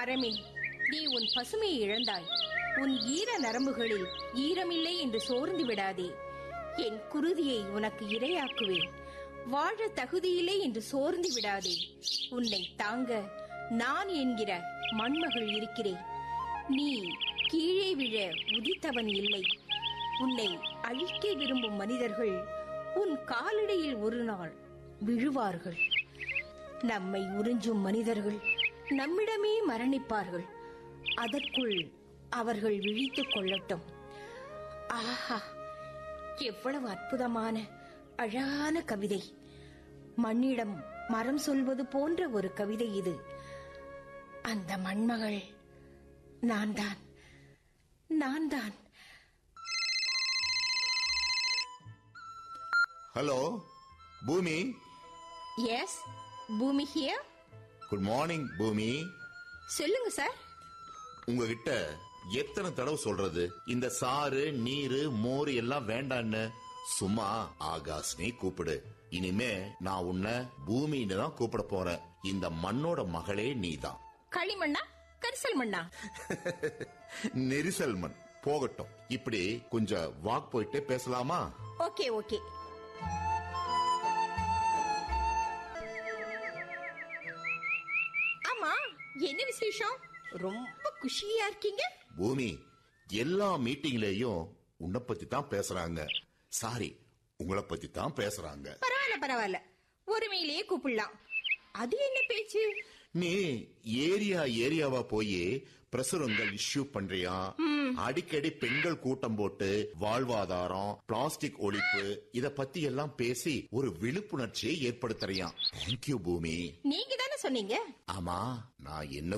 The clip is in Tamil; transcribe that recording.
மரமே நீ உன் பசுமையை இழந்தாய் உன் ஈர நரம்புகளில் ஈரமில்லை என்று சோர்ந்து விடாதே என் குருதியை உனக்கு இரையாக்குவேன் வாழ தகுதியில்லை என்று சோர்ந்து விடாதே உன்னை தாங்க நான் என்கிற மண்மகள் இருக்கிறேன் நீ கீழே விழ உதித்தவன் இல்லை உன்னை அழிக்க விரும்பும் மனிதர்கள் உன் காலடியில் ஒரு நாள் விழுவார்கள் நம்மை உறிஞ்சும் மனிதர்கள் நம்மிடமே மரணிப்பார்கள் அதற்குள் அவர்கள் விழித்துக் கொள்ளட்டும் ஆஹா எவ்வளவு அற்புதமான அழகான கவிதை மண்ணிடம் மரம் சொல்வது போன்ற ஒரு கவிதை இது அந்த மண்மகள் நான் தான் நான் தான் ஹலோ பூமி எஸ் பூமி ஹியர் குட் மார்னிங் பூமி சொல்லுங்க சார் உங்ககிட்ட எத்தனை தடவை சொல்றது இந்த சாறு நீரு மோர் எல்லாம் வேண்டான்னு சும்மா ஆகாஷ்னே கூப்பிடு இனிமே நான் உன்னை பூமின்னு தான் கூப்பிட போறேன் இந்த மண்ணோட மகளே நீதான் களிமண்ணா கரிசல் மண்ணா நெரிசல் மண் போகட்டும் இப்படி கொஞ்சம் வாக் போயிட்டே பேசலாமா ஓகே ஓகே ஆமா என்ன விசேஷம் ரொம்ப குஷியா இருக்கீங்க பூமி எல்லா மீட்டிங்லயும் உன்னை பத்தி தான் பேசுறாங்க சாரி உங்களை பத்தி தான் பேசுறாங்க பரவாயில்ல பரவாயில்ல ஒருமையிலேயே கூப்பிடலாம் அது என்ன பேச்சு நீ ஏரியா ஏரியாவா போய் பிரசுரங்கள் இஷ்யூ பண்றியா அடிக்கடி பெண்கள் கூட்டம் போட்டு வாழ்வாதாரம் பிளாஸ்டிக் ஒழிப்பு இத பத்தி எல்லாம் பேசி ஒரு விழிப்புணர்ச்சியை ஏற்படுத்துறியாம் தேங்க்யூ பூமி நீங்க தானே சொன்னீங்க ஆமா நான் என்ன